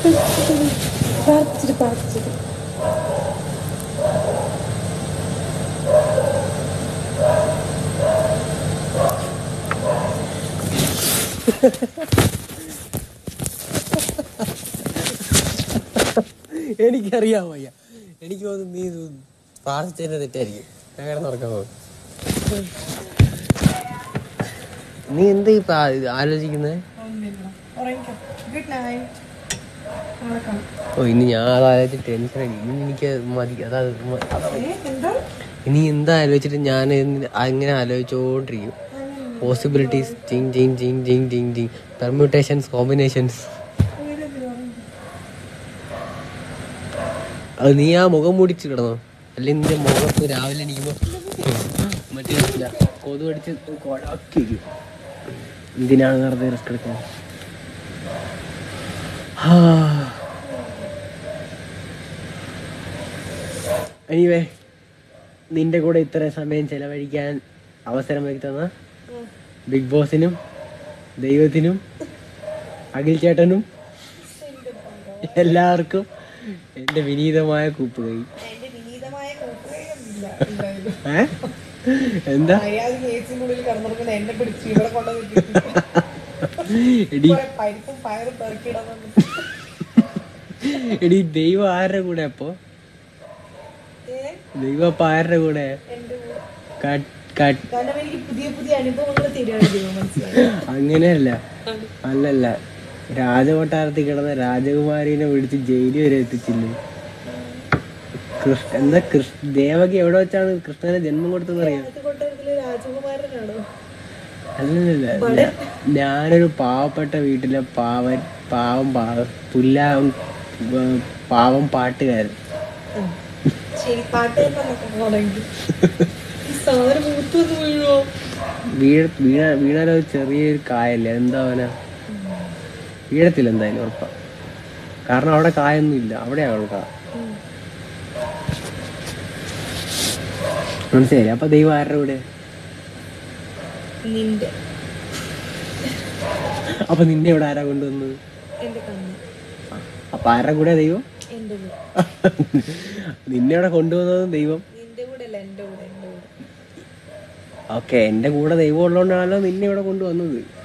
പ്രാർത്ഥിച്ചിട്ട് പ്രാർത്ഥിച്ചിട്ട് എനിക്കറിയാം വയ്യ എനിക്ക് തോന്നുന്നു നീ ഇത് പ്രാർത്ഥിച്ചതിന്റെ തെറ്റായിരിക്കും ഞാൻ കിടന്ന് ഉറക്കാൻ പോകും നീ എന്താ ഇപ്പൊ ആലോചിക്കുന്നത് ഉറങ്ങിക്കോ ഗുഡ് നൈറ്റ് നാളെ കാണാം ഓ ഇനി ഞാൻ അത് ആലോചിച്ച് ടെൻഷൻ അടി ഇനി എനിക്ക് മതി അതാ മ- അതാ മതി. ഏ, എന്താ ഇനി എന്താ ആലോചിച്ചിട്ട് ഞാൻ ഇന്ന് അങ്ങനെ ആലോചിച്ചോണ്ടിരിക്കും പോസിബിലിറ്റീസ് ജിങ് ജിങ് ജിങ് ജിങ് ജിങ് ജിങ് പെർമ്യൂട്ടേഷൻസ് കോമ്പിനേഷൻസ് അത് നീ ആ മുഖം മൂടിച്ച് കിടന്നോ അല്ലെങ്കിൽ നിന്റെ മുഖത്ത് രാവിലെ എണീക്കുമ്പോ മറ്റേ ഇല്ല, കൊതു അടിച്ച് കൊഴാക്കി വയ്ക്കും. എന്തിനാണ് വെറുതെ റിസ്ക് എടുക്കുന്നത് എനിവേ നിന്റെ കൂടെ ഇത്ര സമയം ചെലവഴിക്കാൻ അവസരം ഒരുക്കി തന്ന ബിഗ് ബോസിനും ദൈവത്തിനും അഖിൽ ചേട്ടനും എല്ലാവർക്കും എന്റെ വിനീതമായ കൂപ്പുകൈ എന്റെ വിനീതമായ കൂട്ടുകയൊന്നുമില്ല എന്തായാലും ഏ എന്താ മര്യാദ ഏസിനുള്ളിൽ കിടന്നിറങ്ങുന്ന എന്നെ പിടിച്ച് ഇവിടെ കൊണ്ടുവന്നിട്ട് എടി പരിപ്പും പയറും പെറുക്കിയിടാൻ എടി ദൈവം ആരുടെ കൂടെ അപ്പൊ ദൈവം അപ്പൊ ആരുടെ കൂടെ എന്റെ കൂടെ കട്ട് കട്ട് കാരണം എനിക്ക് പുതിയ പുതിയ അനുഭവങ്ങൾ തരികയാണ് ദൈവം മനസ്സിലായി അങ്ങനെയല്ല അല്ലല്ല രാജകൊട്ടാരത്തിൽ കിടന്ന രാജകുമാരിനെ പിടിച്ച് ജയിലിൽ വരെ എത്തിച്ചില്ലേ കൃഷ്ണ എന്താ കൃഷ്ണ ദേവകി എവിടെ വെച്ചാണ് കൃഷ്ണനെ ജന്മം കൊടുത്തെന്ന് അറിയാം അത് കൊണ്ടുവരുന്നില്ല രാജകുമാരനാണോ അല്ലല്ല ഞാ- ഞാനൊരു പാവപ്പെട്ട വീട്ടിലെ പാവൻ പാവം പാവ പുല്ലാ ഉം, പാവം പാട്ടുകാരൻ ശരി പാട്ട് തുടങ്ങി ഈ സാധനം മൂത്തൊന്ന് വീഴുവോ വീഴ വീണ വീണാലോ ചെറിയൊരു കായല്ലേ എന്താ അവന വീഴത്തില്ല എന്തായാലും ഉറപ്പാ കാരണം അവിടെ കായൊന്നും ഇല്ല അവിടെയാണ് കാ മനസ്സിലായി അപ്പൊ ദൈവം ആരുടെ കൂടെ നിന്റെ അപ്പൊ നിന്നെ ഇവിടെ ആരാ കൊണ്ടുവന്നത് എന്റെ കണ്ണ് അപ്പൊ ആരുടെ കൂടെ ദൈവം എന്റെ കൂടെ നിന്നെ ഇവിടെ കൊണ്ടുവന്നത് ദൈവം നിന്റെ കൂടെ അല്ല എന്റെ കൂടെ എന്റെ കൂടെ ഓക്കെ എന്റെ കൂടെ ദൈവം ഉള്ളതുകൊണ്ടാണല്ലോ നിന്നെ ഇവിടെ കൊണ്ടുവന്നത്